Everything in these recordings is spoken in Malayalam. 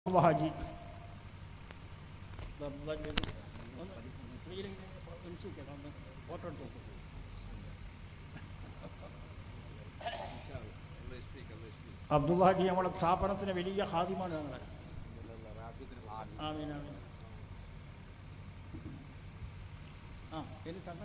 അബ്ദുള്ള ഹാജി ഫോട്ടോ എടുത്തു അബ്ദുള്ള ഹാജി നമ്മുടെ സ്ഥാപനത്തിന് വലിയ ഹാദിമാണ് ഞങ്ങൾ ആമീൻ ആമീൻ ആ ഇനി തങ്ങൾ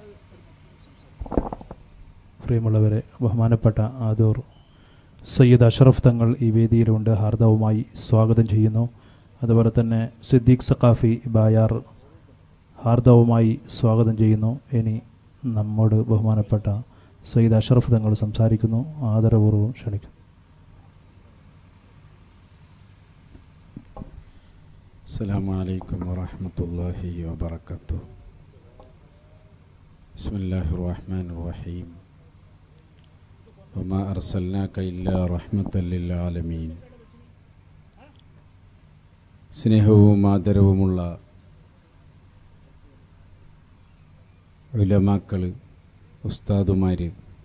പ്രിയമുള്ളവരെ ബഹുമാനപ്പെട്ട ആദൂർ സയ്യിദ് അഷറഫ് തങ്ങൾ ഈ വേദിയിലുണ്ട് ഹാർദവുമായി സ്വാഗതം ചെയ്യുന്നു അതുപോലെ തന്നെ സിദ്ദീഖ് സഖാഫി ബായാർ ഹാർദവുമായി സ്വാഗതം ചെയ്യുന്നു ഇനി നമ്മോട് ബഹുമാനപ്പെട്ട സയ്യിദ് അഷറഫ് തങ്ങൾ സംസാരിക്കുന്നു ആദരപൂർവ്വം ക്ഷണിക്കുന്നു السلام عليكم ورحمة الله وبركاته بسم الله الرحمن الرحيم وما أرسلناك إلا رحمة للعالمين സ്നേഹവും ആദരവുമുള്ള ഉലമാക്കൾ ഉസ്താദുമാർ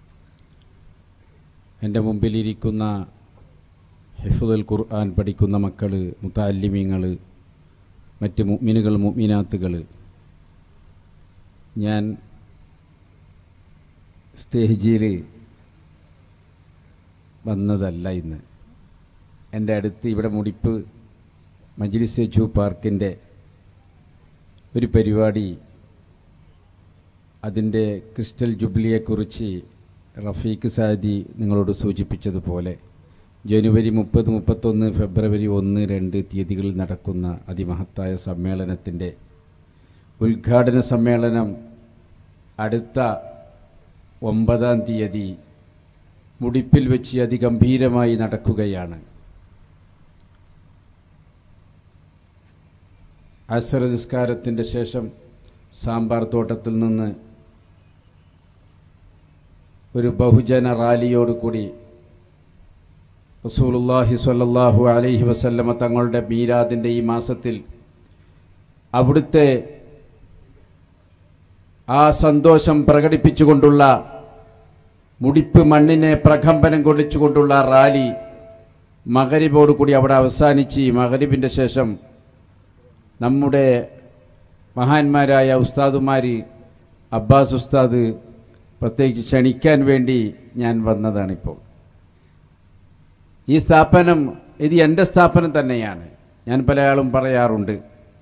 എൻ്റെ മുമ്പിലിരിക്കുന്ന ഹിഫുദുൽ ഖുർആൻ പഠിക്കുന്ന മക്കൾ മുത്താലിമീങ്ങൾ മറ്റ് മുഅ്മിനുകൾ മുഅ്മിനാത്തുകൾ ഞാൻ സ്റ്റേജിൽ വന്നതല്ല ഇന്ന് എൻ്റെ അടുത്ത് ഇവിടെ മുടിപ്പ് മജ്ലിസ് ജൂ പാർക്കിൻ്റെ ഒരു പരിപാടി അതിൻ്റെ ക്രിസ്റ്റൽ ജുബിലിയെക്കുറിച്ച് റഫീഖ് സാദി നിങ്ങളോട് സൂചിപ്പിച്ചതുപോലെ ജനുവരി മുപ്പത് മുപ്പത്തൊന്ന് ഫെബ്രുവരി ഒന്ന് രണ്ട് തീയതികളിൽ നടക്കുന്ന അതിമഹത്തായ സമ്മേളനത്തിൻ്റെ ഉദ്ഘാടന സമ്മേളനം അടുത്ത ഒമ്പതാം തീയതി മുടിപ്പിൽ വെച്ച് അതിഗംഭീരമായി നടക്കുകയാണ് അസർ നിസ്കാരത്തിൻ്റെ ശേഷം സാമ്പാർ തോട്ടത്തിൽ നിന്ന് ഒരു ബഹുജന റാലിയോടുകൂടി റസൂലുള്ളാഹി സ്വല്ലല്ലാഹു അലൈഹി വസല്ലമ തങ്ങളുടെ മീരാദിൻ്റെ ഈ മാസത്തിൽ അവിടുത്തെ ആ സന്തോഷം പ്രകടിപ്പിച്ചുകൊണ്ടുള്ള മുടിപ്പ് മണ്ണിനെ പ്രകമ്പനം കൊള്ളിച്ചുകൊണ്ടുള്ള റാലി മകരിബോട് കൂടി അവിടെ അവസാനിച്ച് മകരിബിൻ്റെ ശേഷം നമ്മുടെ മഹാന്മാരായ ഉസ്താദുമാർ അബ്ബാസ് ഉസ്താദ് പ്രത്യേകിച്ച് ക്ഷണിക്കാൻ വേണ്ടി ഞാൻ വന്നതാണിപ്പോൾ ഈ സ്ഥാപനം ഇത് എൻ്റെ സ്ഥാപനം തന്നെയാണ് ഞാൻ പല ആളും പറയാറുണ്ട്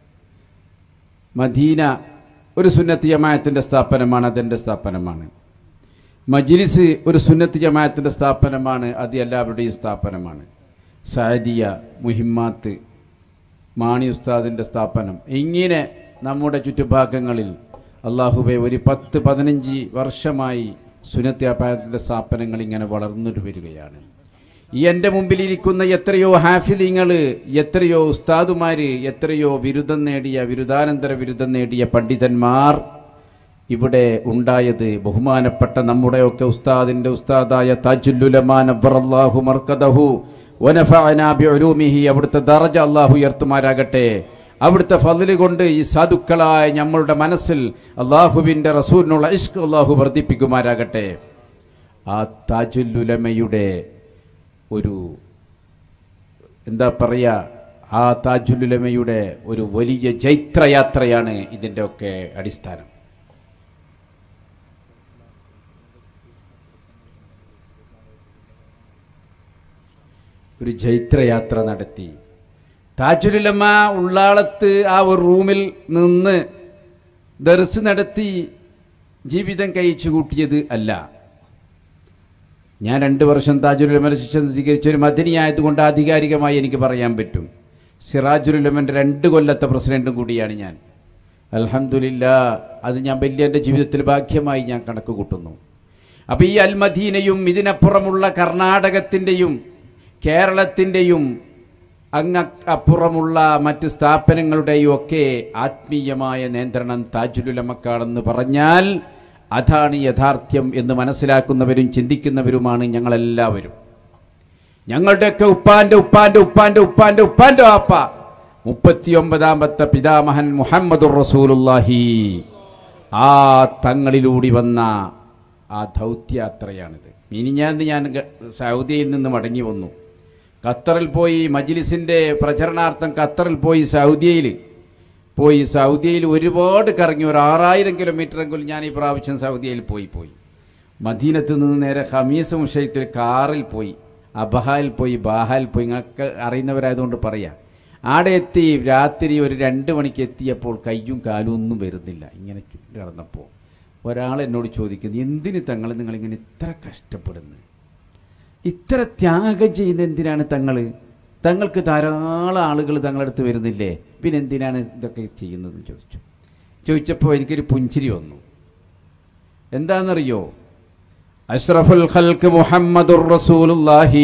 മദീന ഒരു സുന്നത്ത് ജമായത്തിൻ്റെ സ്ഥാപനമാണ് അതെൻ്റെ സ്ഥാപനമാണ് മജ്ലിസ് ഒരു സുന്നത്ത് ജമായത്തിൻ്റെ സ്ഥാപനമാണ് അത് എല്ലാവരുടെയും സ്ഥാപനമാണ് സാദിയ മുഹിമ്മാത്ത് മാണി ഉസ്താദിൻ്റെ സ്ഥാപനം ഇങ്ങനെ നമ്മുടെ ചുറ്റുഭാഗങ്ങളിൽ അള്ളാഹുബെ ഒരു പത്ത് പതിനഞ്ച് വർഷമായി സുന്നത്ത് ജമായത്തിൻ്റെ സ്ഥാപനങ്ങൾ ഇങ്ങനെ വളർന്നു വരികയാണ് ഈ എൻ്റെ മുമ്പിലിരിക്കുന്ന എത്രയോ ഹാഫിലിങ്ങൾ എത്രയോ ഉസ്താദുമാർ എത്രയോ ബിരുദം നേടിയ ബിരുദാനന്തര ബിരുദം നേടിയ പണ്ഡിതന്മാർ ഇവിടെ ഉണ്ടായത് ബഹുമാനപ്പെട്ട നമ്മുടെയൊക്കെ ഉസ്താദിൻ്റെ ഉസ്താദായ താജുല്ലുലമാൻ അബ്ബറല്ലാഹു മർക്കദഹു വനഫഅനാ ബിഉലൂമിഹി അവിടുത്തെ ദറജ അള്ളാഹു ഉയർത്തുമാരാകട്ടെ അവിടുത്തെ ഫضل കൊണ്ട് ഈ സാധുക്കളായ നമ്മളുടെ മനസ്സിൽ അള്ളാഹുവിൻ്റെ റസൂലിനുള്ള ഇഷ്ക് അള്ളാഹു വർദ്ധിപ്പിക്കുമാരാകട്ടെ ആ താജുല്ലുലമയുടെ ഒരു എന്താ പറയുക ആ താജുലുലമയുടെ ഒരു വലിയ ജൈത്രയാത്രയാണ് ഇതിൻ്റെ ഒക്കെ അടിസ്ഥാനം ഒരു ജൈത്രയാത്ര നടത്തി താജുലുലമ ഉള്ളാളത്ത് ആ ഒരു റൂമിൽ നിന്ന് ദർസ് നടത്തി ജീവിതം കഴിച്ചു കൂട്ടിയത് അല്ല ഞാൻ രണ്ട് വർഷം താജുലുലമൻ ശിക്ഷ സ്വീകരിച്ച ഒരു മദനിയായതുകൊണ്ട് ആധികാരികമായി എനിക്ക് പറയാൻ പറ്റും സിറാജുലുലമൻ്റെ രണ്ട് കൊല്ലത്തെ പ്രസിഡൻറ്റും കൂടിയാണ് ഞാൻ അൽഹംദുലില്ല അത് ഞാൻ വലിയ എൻ്റെ ജീവിതത്തിൽ ഭാഗ്യമായി ഞാൻ കണക്ക് കൂട്ടുന്നു അപ്പോൾ ഈ അൽമദീനയും ഇതിനപ്പുറമുള്ള കർണാടകത്തിൻ്റെയും കേരളത്തിൻ്റെയും അങ്ങ് അപ്പുറമുള്ള മറ്റ് സ്ഥാപനങ്ങളുടെയും ഒക്കെ ആത്മീയമായ നിയന്ത്രണം താജുലുലമക്കാണെന്ന് പറഞ്ഞാൽ അതാണ് യഥാർത്ഥ്യം എന്ന് മനസ്സിലാക്കുന്നവരും ചിന്തിക്കുന്നവരുമാണ് ഞങ്ങളെല്ലാവരും ഞങ്ങളുടെയൊക്കെ ഉപ്പാന്റെ ഉപ്പാന്റെ ഉപ്പാന്റെ ഉപ്പാന്റെ ഉപ്പാന്റെ വാപ്പ മുപ്പത്തിയൊമ്പതാമത്തെ പിതാമഹൻ മുഹമ്മദുർ റസൂലുല്ലാഹി ആ തങ്ങളിലൂടി വന്ന ആ ദൗത്യയാത്രയാണിത് ഇനി ഞാൻ ഞാൻ ഗ- സൗദിയിൽ നിന്ന് മടങ്ങി വന്നു ഖത്തറിൽ പോയി മജ്ലിസിൻ്റെ പ്രചരണാർത്ഥം ഖത്തറിൽ പോയി സൗദിയയിൽ പോയി സൗദിയയിൽ ഒരുപാട് കറങ്ങി ഒരു ആറായിരം കിലോമീറ്ററെങ്കിലും ഞാൻ ഈ പ്രാവശ്യം സൗദിയയിൽ പോയി പോയി മദീനത്ത് നിന്ന് നേരെ ഹമീസ് മുഷയത്തിൽ കാറിൽ പോയി അബഹായിൽ പോയി ബാഹായിൽ പോയി നിങ്ങൾക്ക് അറിയുന്നവരായതുകൊണ്ട് പറയാം ആടെ എത്തി രാത്രി ഒരു രണ്ട് മണിക്ക് എത്തിയപ്പോൾ കയ്യും കാലും ഒന്നും വരുന്നില്ല ഇങ്ങനെ കിടന്നപ്പോൾ ഒരാൾ എന്നോട് ചോദിക്കുന്നു എന്തിന് തങ്ങൾ നിങ്ങളിങ്ങനെ ഇത്ര കഷ്ടപ്പെടുന്നു ഇത്ര ത്യാഗം ചെയ്യുന്ന എന്തിനാണ് തങ്ങൾ തങ്ങൾക്ക് ധാരാളം ആളുകൾ തങ്ങളടുത്ത് വരുന്നില്ലേ പിന്നെ എന്തിനാണ് ഇതൊക്കെ ചെയ്യുന്നതെന്ന് ചോദിച്ചു ചോദിച്ചപ്പോൾ എനിക്കൊരു പുഞ്ചിരി വന്നു എന്താണെന്നറിയോ അഷ്റഫുൽ ഖൽക്ക് മുഹമ്മദുർ റസൂലുള്ളാഹി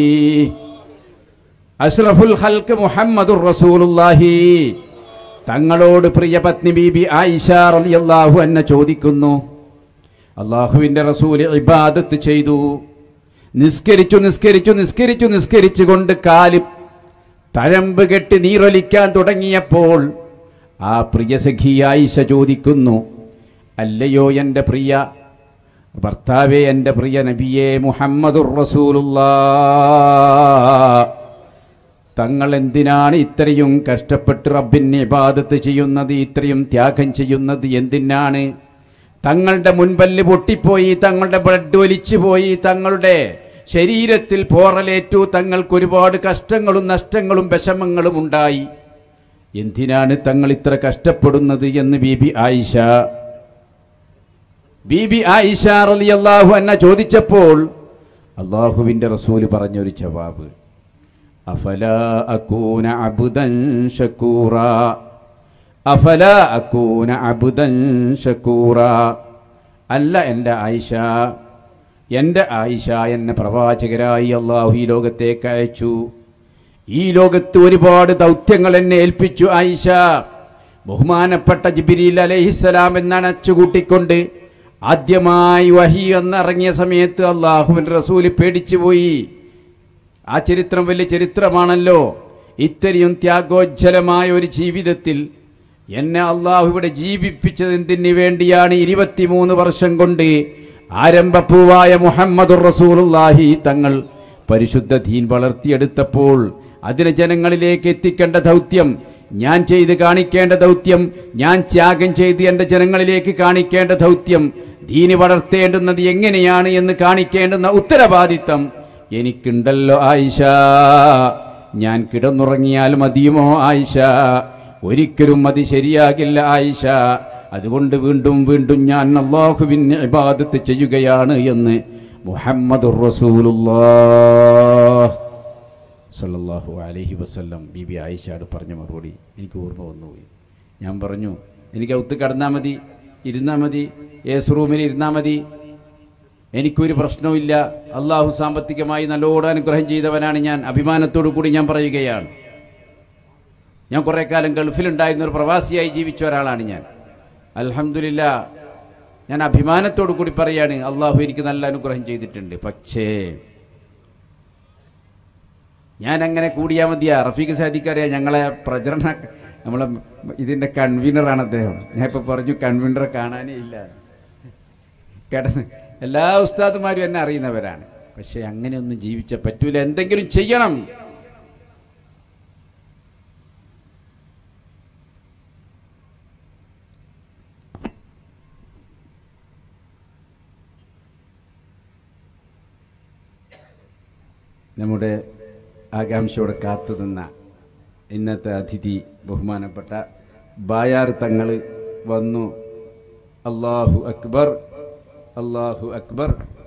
അഷ്റഫുൽ ഖൽക്ക് മുഹമ്മദുർ റസൂലുള്ളാഹി തങ്ങളോട് പ്രിയ പത്നി ബീബി ആയിഷ റളിയല്ലാഹു അന്ന ചോദിക്കുന്നു അള്ളാഹുവിൻ്റെ റസൂല് ഇബാദത്ത് ചെയ്തു നിസ്കരിച്ചു നിസ്കരിച്ചു നിസ്കരിച്ചു നിസ്കരിച്ചു കൊണ്ട് കാല് തഴമ്പ് കെട്ടി നീറൊലിക്കാൻ തുടങ്ങിയപ്പോൾ ആ പ്രിയ സഖി ആയിഷ ചോദിക്കുന്നു അല്ലയോ എൻ്റെ പ്രിയ ഭർത്താവേ എൻ്റെ പ്രിയ നബിയെ മുഹമ്മദുർ റസൂലുള്ളാ തങ്ങൾ എന്തിനാണ് ഇത്രയും കഷ്ടപ്പെട്ട് റബ്ബിന് ഇബാദത്ത് ചെയ്യുന്നത് ഇത്രയും ത്യാഗം ചെയ്യുന്നത് എന്തിനാണ് തങ്ങളുടെ മുൻപല്ല് പൊട്ടിപ്പോയി തങ്ങളുടെ ബ്ലഡ് ഒലിച്ചു പോയി തങ്ങളുടെ ശരീരത്തിൽ പോറലേറ്റു തങ്ങൾക്ക് ഒരുപാട് കഷ്ടങ്ങളും നഷ്ടങ്ങളും വിഷമങ്ങളും ഉണ്ടായി എന്തിനാണ് തങ്ങൾ ഇത്ര കഷ്ടപ്പെടുന്നത് എന്ന് ബീബി ആയിഷ ബീബി ആയിഷ റളിയല്ലാഹു അന്ന ചോദിച്ചപ്പോൾ അള്ളാഹുവിൻ്റെ റസൂല് പറഞ്ഞൊരു ജവാബ് അഫല അക്കൂന അബുദൻ ഷക്കൂറ അഫല അക്കൂന അബുദൻ ഷക്കൂറ അല്ല എൻ്റെ ആയിഷ എൻ്റെ ആയിഷ എന്നെ പ്രവാചകരായി അള്ളാഹു ഈ ലോകത്തേക്ക് അയച്ചു ഈ ലോകത്ത് ഒരുപാട് ദൗത്യങ്ങൾ എന്നെ ഏൽപ്പിച്ചു ആയിഷ ബഹുമാനപ്പെട്ട ജിബിരിൽ അലൈഹിസ്സലാം എന്നണച്ചുകൂട്ടിക്കൊണ്ട് ആദ്യമായി വഹി എന്നിറങ്ങിയ സമയത്ത് അള്ളാഹുവിൻ റസൂല് പേടിച്ചുപോയി ആ ചരിത്രം വലിയ ചരിത്രമാണല്ലോ ഇത്രയും ത്യാഗോജ്ജലമായ ഒരു ജീവിതത്തിൽ എന്നെ അള്ളാഹു ഇവിടെ ജീവിപ്പിച്ചതെന്തിനു വേണ്ടിയാണ് ഇരുപത്തിമൂന്ന് വർഷം കൊണ്ട് ആരംഭപ്പൂവായ മുഹമ്മദുർ റസൂലുള്ളാഹി തങ്ങൾ പരിശുദ്ധ ദീൻ വളർത്തിയെടുത്തപ്പോൾ അതിനെ ജനങ്ങളിലേക്ക് എത്തിക്കേണ്ട ദൗത്യം ഞാൻ ചെയ്ത് കാണിക്കേണ്ട ദൗത്യം ഞാൻ ത്യാഗം ചെയ്ത് എൻ്റെ ജനങ്ങളിലേക്ക് കാണിക്കേണ്ട ദൗത്യം ദീന് വളർത്തേണ്ടുന്നത് എങ്ങനെയാണ് എന്ന് കാണിക്കേണ്ടുന്ന ഉത്തരവാദിത്തം എനിക്കുണ്ടല്ലോ ആയിഷ ഞാൻ കിടന്നുറങ്ങിയാൽ മതിയുമോ ആയിഷ ഒരിക്കലും അത് ശരിയാകില്ല ആയിഷ അതുകൊണ്ട് വീണ്ടും വീണ്ടും ഞാൻ അള്ളാഹുവിന് ഇബാദത്ത് ചെയ്യുകയാണ് എന്ന് മുഹമ്മദുർ റസൂലുള്ളാഹ് സല്ലല്ലാഹു അലൈഹി വസല്ലം ബീബി ആയിഷയോട് പറഞ്ഞ മറുപടി എനിക്ക് ഓർമ്മ വന്നുപോയി ഞാൻ പറഞ്ഞു എനിക്ക് ഒത്ത് കടന്നാൽ മതി ഇരുന്നാൽ മതി ഏസ് റൂമിൽ ഇരുന്നാൽ മതി എനിക്കൊരു പ്രശ്നവുമില്ല അള്ളാഹു സാമ്പത്തികമായി നല്ലോണം അനുഗ്രഹം ചെയ്തവനാണ് ഞാൻ അഭിമാനത്തോടു കൂടി ഞാൻ പറയുകയാണ് ഞാൻ കുറേ കാലം ഗൾഫിലുണ്ടായിരുന്ന ഒരു പ്രവാസിയായി ജീവിച്ച ഒരാളാണ് ഞാൻ അൽഹംദുലില്ല ഞാൻ അഭിമാനത്തോടു കൂടി പറയാണ് അള്ളാഹു എനിക്ക് നല്ല അനുഗ്രഹം ചെയ്തിട്ടുണ്ട് പക്ഷേ ഞാൻ അങ്ങനെ കൂടിയാൽ മതിയാ റഫീഖ് സാദിക്കറിയാം ഞങ്ങളെ പ്രചരണ നമ്മളെ ഇതിൻ്റെ കൺവീനറാണ് അദ്ദേഹം ഞാൻ ഇപ്പോൾ പറഞ്ഞു കൺവീനറെ കാണാനേ ഇല്ല കിടന്ന് എല്ലാ ഉസ്താദുമാരും എന്നെ അറിയുന്നവരാണ് പക്ഷേ അങ്ങനെയൊന്നും ജീവിച്ച പറ്റൂല എന്തെങ്കിലും ചെയ്യണം നമ്മുടെ ആകാംക്ഷയോടെ കാത്തുനിന്ന ഇന്നത്തെ അതിഥി ബഹുമാനപ്പെട്ട ബായാർ തങ്ങൾ വന്നു അള്ളാഹു അക്ബർ അള്ളാഹു അക്ബർ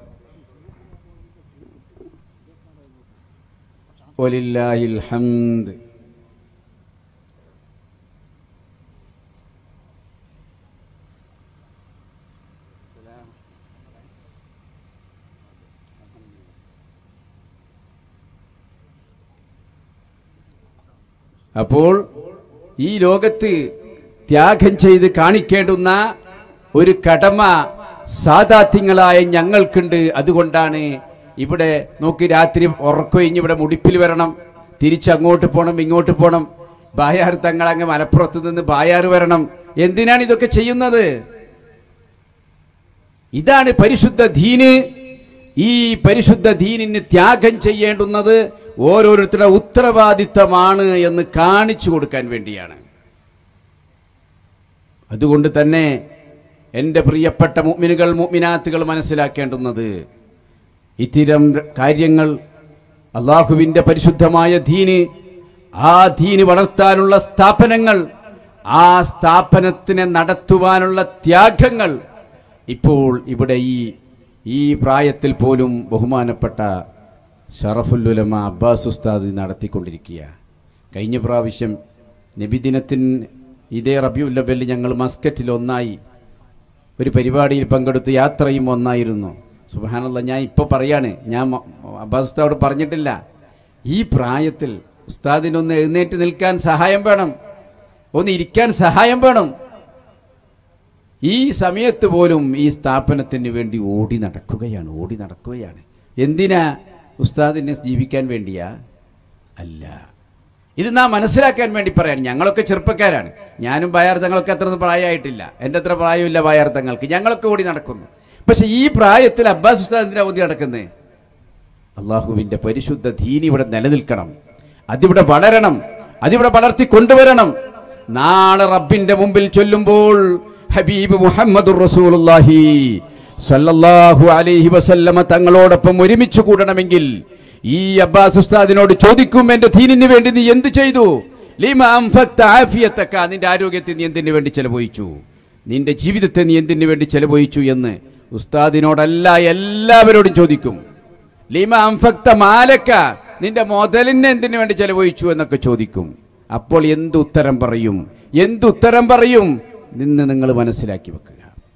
വലില്ലാഹിൽ ഹംദ് അപ്പോൾ ഈ ലോകത്ത് ത്യാഗം ചെയ്ത് കാണിക്കേണ്ടുന്ന ഒരു കടമ സാധാത്യങ്ങളായ ഞങ്ങൾക്കുണ്ട് അതുകൊണ്ടാണ് ഇവിടെ നോക്കി രാത്രി ഉറക്കൊഴിഞ്ഞ് ഇവിടെ മുടിപ്പിൽ വരണം തിരിച്ചങ്ങോട്ട് പോകണം ഇങ്ങോട്ട് പോകണം ബായാർ തങ്ങൾ അങ്ങ് മലപ്പുറത്ത് നിന്ന് ബായാർ വരണം എന്തിനാണ് ഇതൊക്കെ ചെയ്യുന്നത് ഇതാണ് പരിശുദ്ധ ദീന് ഈ പരിശുദ്ധ ദീനിന് ത്യാഗം ചെയ്യേണ്ടുന്നത് ഓരോരുത്തരുടെ ഉത്തരവാദിത്തമാണ് എന്ന് കാണിച്ചു കൊടുക്കാൻ വേണ്ടിയാണ് അതുകൊണ്ട് തന്നെ എൻ്റെ പ്രിയപ്പെട്ട മുഅ്മിനുകൾ മുഅ്മിനാത്തുകൾ മനസ്സിലാക്കേണ്ടുന്നത് ഇത്തരം കാര്യങ്ങൾ അള്ളാഹുവിൻ്റെ പരിശുദ്ധമായ ദീന് ആ ദീന് വളർത്താനുള്ള സ്ഥാപനങ്ങൾ ആ സ്ഥാപനത്തിനെ നടത്തുവാനുള്ള ത്യാഗങ്ങൾ ഇപ്പോൾ ഇവിടെ ഈ ഈ പ്രായത്തിൽ പോലും ബഹുമാനപ്പെട്ട ഷറഫുല്ലുലമ അബ്ബാസ് ഉസ്താദ് നടത്തിക്കൊണ്ടിരിക്കുക കഴിഞ്ഞ പ്രാവശ്യം നബിദിനത്തിന് ഇതേ റബിയുല്ലബിൽ ഞങ്ങൾ മസ്കറ്റിൽ ഒന്നായി ഒരു പരിപാടിയിൽ പങ്കെടുത്ത് യാത്രയും ഒന്നായിരുന്നു സുബാനുള്ള ഞാൻ ഇപ്പോൾ പറയാണ് ഞാൻ മ- അബ്ബാസ് ഉസ്താദോട് പറഞ്ഞിട്ടില്ല ഈ പ്രായത്തിൽ ഉസ്താദിനൊന്ന് എഴുന്നേറ്റ് നിൽക്കാൻ സഹായം വേണം ഒന്ന് ഇരിക്കാൻ സഹായം വേണം ഈ സമയത്ത് പോലും ഈ സ്ഥാപനത്തിന് വേണ്ടി ഓടി നടക്കുകയാണ് ഓടി നടക്കുകയാണ് എന്തിനാ ഉസ്താദിനെ ജീവിക്കാൻ വേണ്ടിയാ അല്ല ഇത് നാം മനസ്സിലാക്കാൻ വേണ്ടി പറയാണ് ഞങ്ങളൊക്കെ ചെറുപ്പക്കാരാണ് ഞാനും ബയാർത്ഥങ്ങളൊക്കെ അത്ര ഒന്നും പ്രായമായിട്ടില്ല എൻ്റെ അത്ര പ്രായമില്ല ബയാർത്ഥങ്ങൾക്ക് ഞങ്ങളൊക്കെ ഓടി നടക്കുന്നു പക്ഷെ ഈ പ്രായത്തിൽ അബ്ബാസ് ഉസ്താദ് എന്തിനാ ഓടി നടക്കുന്നത് അള്ളാഹുവിൻ്റെ പരിശുദ്ധ ദീൻ ഇവിടെ നിലനിൽക്കണം അതിവിടെ വളരണം അതിവിടെ വളർത്തി കൊണ്ടുവരണം നാളെ റബ്ബിന്റെ മുമ്പിൽ ചൊല്ലുമ്പോൾ ഹബീബ് മുഹമ്മദ് റസൂലുള്ളാഹി സ്വല്ലല്ലാഹു അലൈഹി വസല്ലമ തങ്ങളോടൊപ്പം ഒരുമിച്ച് കൂടണമെങ്കിൽ ഈ അബ്ബാസ് ഉസ്താദിനോട് ചോദിക്കും എന്റെ ദീനിന് വേണ്ടി നീ എന്ത് ചെയ്തു ലിമ അൻഫക്ത ആഫിയത്തക്ക നിന്റെ ആരോഗ്യത്തെ നീ എന്തിനു വേണ്ടി ചെലവഴിച്ചു നിന്റെ ജീവിതത്തെ നീ എന്തിനു വേണ്ടി ചെലവഴിച്ചു എന്ന് ഉസ്താദിനോടല്ല എല്ലാവരോടും ചോദിക്കും ലിമ അംഫക്ത മാലക്ക നിന്റെ മുതലിനെ എന്തിനു വേണ്ടി ചെലവഴിച്ചു എന്നൊക്കെ ചോദിക്കും അപ്പോൾ എന്ത് ഉത്തരം പറയും എന്ത് ഉത്തരം പറയും നിന്ന് നിങ്ങൾ മനസ്സിലാക്കി വെക്കുക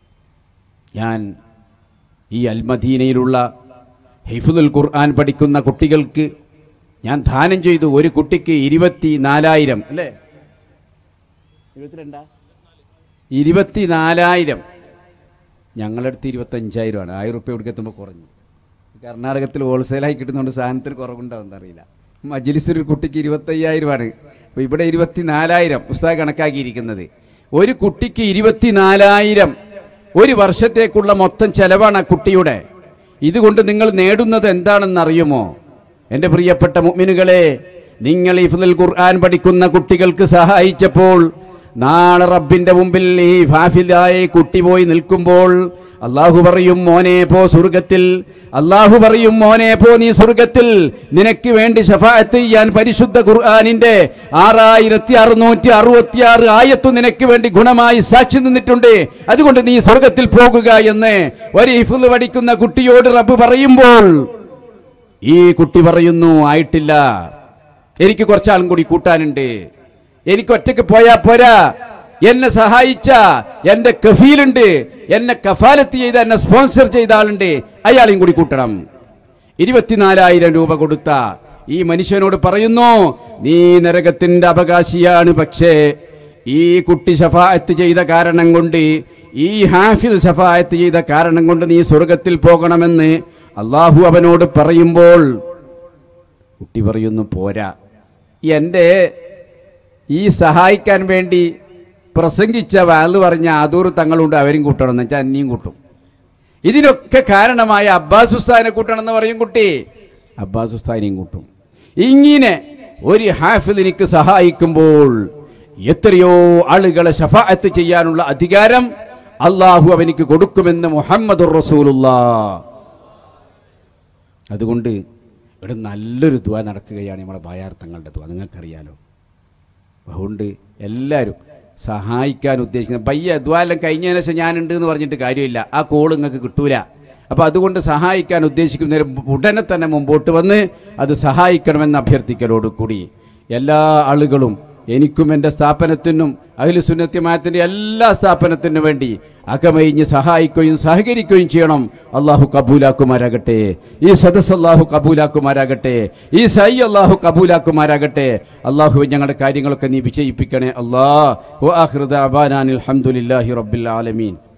ഞാൻ ഈ അൽമദീനയിലുള്ള ഹിഫുദുൽ ഖുർആൻ പഠിക്കുന്ന കുട്ടികൾക്ക് ഞാൻ ദാനം ചെയ്തു ഒരു കുട്ടിക്ക് ഇരുപത്തി നാലായിരം അല്ലേ ഇരുപത്തിരണ്ടാ ഇരുപത്തിനാലായിരം ഞങ്ങളടുത്ത് ഇരുപത്തഞ്ചായിരമാണ് ആയിരം റുപ്യ ഇവിടേക്ക് എത്തുമ്പോൾ കുറഞ്ഞു കർണാടകത്തിൽ ഹോൾസെയിലായി കിട്ടുന്നതുകൊണ്ട് സാധനത്തിന് കുറവുണ്ടാവുമെന്ന് അറിയില്ല മജ്ലിസിൽ ഒരു കുട്ടിക്ക് ഇരുപത്തയ്യായിരമാണ് അപ്പോൾ ഇവിടെ ഇരുപത്തിനാലായിരം പുസ്തകം കണക്കാക്കിയിരിക്കുന്നത് ഒരു കുട്ടിക്ക് ഇരുപത്തിനാലായിരം ഒരു വർഷത്തേക്കുള്ള മൊത്തം ചെലവാണ് ആ കുട്ടിയുടെ ഇതുകൊണ്ട് നിങ്ങൾ നേടുന്നത് എന്താണെന്ന് അറിയുമോ എൻ്റെ പ്രിയപ്പെട്ട മുഅ്മിനുകളെ നിങ്ങൾ ഇഫ്ദുൽ ഖുർആൻ പഠിക്കുന്ന കുട്ടികൾക്ക് സഹായിച്ചപ്പോൾ നാളെ റബ്ബിന്റെ മുമ്പിൽ ഈ ഹാഫിലായ കുട്ടി പോയി നിൽക്കുമ്പോൾ അള്ളാഹു പറയും മോനെ പോ സ്വർഗത്തിൽ അള്ളാഹു പറയും മോനെ പോ നീ സ്വർഗത്തിൽ നിനക്ക് വേണ്ടി ഷഫാഅത്ത് ചെയ്യാൻ പരിശുദ്ധ ഖുർആാനിന്റെ ആറായിരത്തി അറുന്നൂറ്റി അറുപത്തിയാറ് ആയത്തു നിനക്ക് വേണ്ടി ഗുണമായി സാക്ഷി നിന്നിട്ടുണ്ട് അതുകൊണ്ട് നീ സ്വർഗത്തിൽ പോകുക എന്ന് ഒരു ഹിഫുൽ പഠിക്കുന്ന കുട്ടിയോട് റബ്ബ് പറയുമ്പോൾ ഈ കുട്ടി പറയുന്നു ആയിട്ടില്ല എനിക്ക് കുറച്ചാളും കൂടി കൂട്ടാനുണ്ട് എനിക്ക് ഒറ്റയ്ക്ക് പോയാ പോരാ എന്നെ സഹായിച്ച എന്റെ കഫീലുണ്ട് എന്നെ കഫാലത്ത് ചെയ്ത എന്നെ സ്പോൺസർ ചെയ്ത ആളുണ്ട് അയാളെയും കൂടി കൂട്ടണം ഇരുപത്തിനാലായിരം രൂപ കൊടുത്ത ഈ മനുഷ്യനോട് പറയുന്നു നീ നരകത്തിന്റെ അവകാശിയാണ് പക്ഷേ ഈ കുട്ടി ഷഫായത്ത് ചെയ്ത കാരണം കൊണ്ട് ഈ ഹാഫിൽ ഷഫായത്ത് ചെയ്ത കാരണം കൊണ്ട് നീ സ്വർഗത്തിൽ പോകണമെന്ന് അള്ളാഹു അവനോട് പറയുമ്പോൾ കുട്ടി പറയുന്നു പോരാ എൻ്റെ ഈ സഹായിക്കാൻ വേണ്ടി പ്രസംഗിച്ച വാല് പറഞ്ഞ ആദൂർ തങ്ങളുണ്ട് അവരും കൂട്ടണം എന്ന് വെച്ചാൽ അന്നിയും കൂട്ടും ഇതിനൊക്കെ കാരണമായ അബ്ബാസ് ഉസ്താദിനെ കൂട്ടണം എന്ന് പറയും കുട്ടി അബ്ബാസ് ഉസ്താദിനെയും കൂട്ടും ഇങ്ങനെ ഒരു ഹാഫിൽ എനിക്ക് സഹായിക്കുമ്പോൾ എത്രയോ ആളുകളെ ഷഫാഅത്ത് ചെയ്യാനുള്ള അധികാരം അള്ളാഹു അവനിക്ക് കൊടുക്കുമെന്ന് മുഹമ്മദ് റസൂലുള്ള അതുകൊണ്ട് ഇവിടെ നല്ലൊരു ദ്വ നടക്കുകയാണ് നമ്മളെ ബായാർത്ഥങ്ങളുടെ ദ്വ നിങ്ങൾക്കറിയാലോ അതുകൊണ്ട് എല്ലാവരും സഹായിക്കാൻ ഉദ്ദേശിക്കുന്നത് പയ്യ ദ്വാലം കഴിഞ്ഞതിന് ശേഷം ഞാനുണ്ട് എന്ന് പറഞ്ഞിട്ട് കാര്യമില്ല ആ കോൾ നിങ്ങൾക്ക് കിട്ടൂല അപ്പോൾ അതുകൊണ്ട് സഹായിക്കാൻ ഉദ്ദേശിക്കുന്നതിന് ഉടനെ തന്നെ മുമ്പോട്ട് വന്ന് അത് സഹായിക്കണമെന്ന് അഭ്യർത്ഥിക്കലോടുകൂടി എല്ലാ ആളുകളും എനിക്കും എൻ്റെ സ്ഥാപനത്തിനും അഖില സുന്നത്യമായത്തിൻ്റെ എല്ലാ സ്ഥാപനത്തിനും വേണ്ടി അകമയിഞ്ഞ് സഹായിക്കുകയും സഹകരിക്കുകയും ചെയ്യണം അള്ളാഹു കബൂലാക്കുമാരാകട്ടെ ഈ സദസ് അള്ളാഹു കബൂലാക്കുമാരാകട്ടെ ഈ സൈ അള്ളാഹു കബൂലാക്കുമാരാകട്ടെ അള്ളാഹു ഞങ്ങളുടെ കാര്യങ്ങളൊക്കെ നീ വിജയിപ്പിക്കണേ അള്ളാഹ് അലഹമുല്ലാഹി റബ്ബിൽ ആലമീൻ